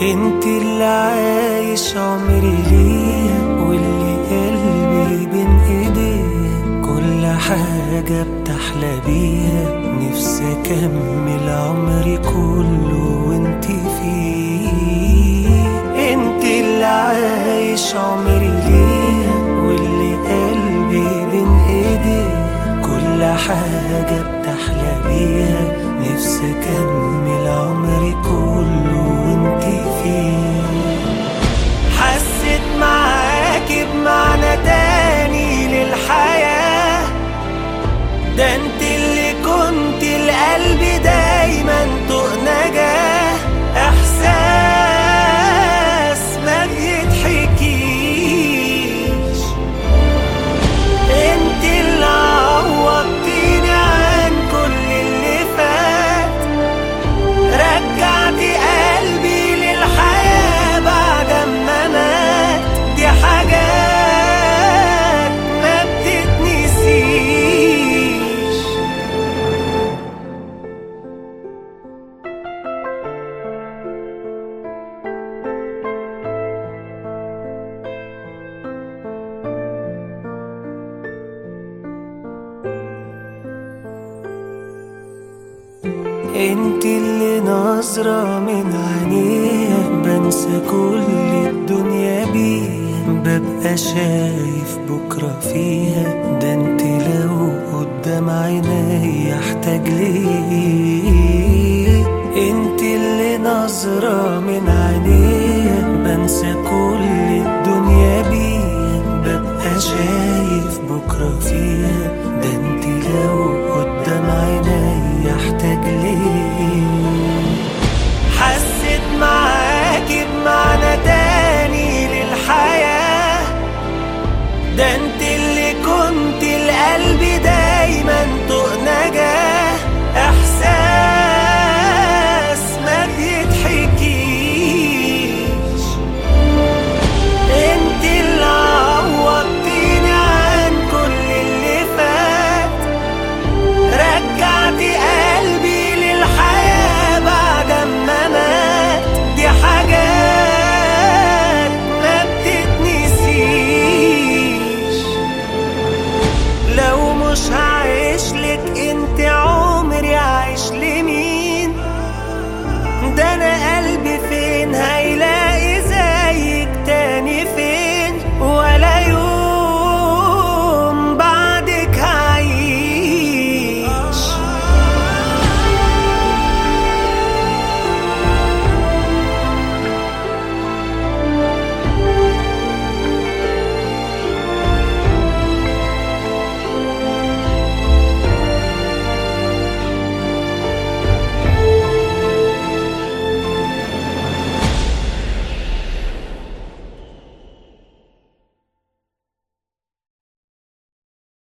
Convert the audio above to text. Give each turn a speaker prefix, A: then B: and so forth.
A: انت اللي عايش عمري ليا واللي قلبي بين ايديا كل حاجة بتحلى بيها نفسي اكمل عمري كله وانت فيه انت اللي عايش عمري ليا واللي قلبي بين ايديا كل حاجة بتحلى بيها نفسي اكمل عمري كله وانت فيه حسيت معاكي بمعنى تاني للحياة ده انت اللي كنت لقلبي دايما طوق نجاة احساس ما بيتحكيش انت اللي عوضتيني عن كل اللي فات رجعتي قلبي للحياة بعد ما مات دي حاجات ما بتتنسيش انت اللي نظرة من عينيها بنسى كل الدنيا بيها ببقى شايف بكرة فيها ده انت لو قدام عيني احتاج ليه انت اللي نظرة من عينيها بنسى كل الدنيا بيها ببقى شايف بكرة فيها ده انت لو قدام عيني احتاج ليه حسيت معاكي بمعنى تاني للحياة ده انت اللي كنت لقلبي دايما طوق نجاة احساس ما بيتحكيش انت اللي عوضتيني عن كل اللي فات رجعتي قلبي للحياة بعد ما مات دي حاجات ما بتتنسيش لو مش